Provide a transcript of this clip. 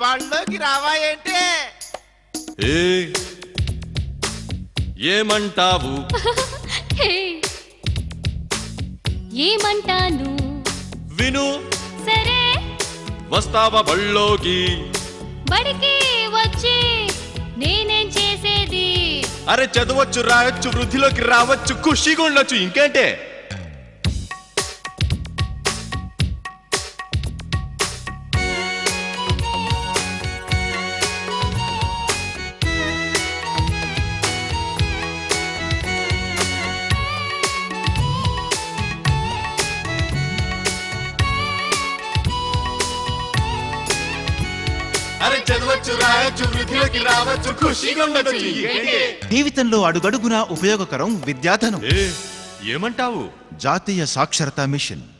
బళ్ళోకి రావా ఏంటి ఏ ఏమంటావు హే ఏమంటాను విను సరే వస్తావా బళ్ళోకి బడికి వచ్చి నేనేం చేసేది అరే చదవచ్చు రాయొచ్చు వృద్ధిలోకి రావచ్చు ఖుషిగా ఉండొచ్చు ఇంకేంటే అరే చదవచ్చు రాయొచ్చు వృద్ధిలోకి రావచ్చు ఖుషిగా ఉండొచ్చు ఇంకేంటే జీవితంలో అడుగడుగునా ఉపయోగకరం విద్యాధనం ఏ ఏమంటావు జాతీయ సాక్షరతా మిషన్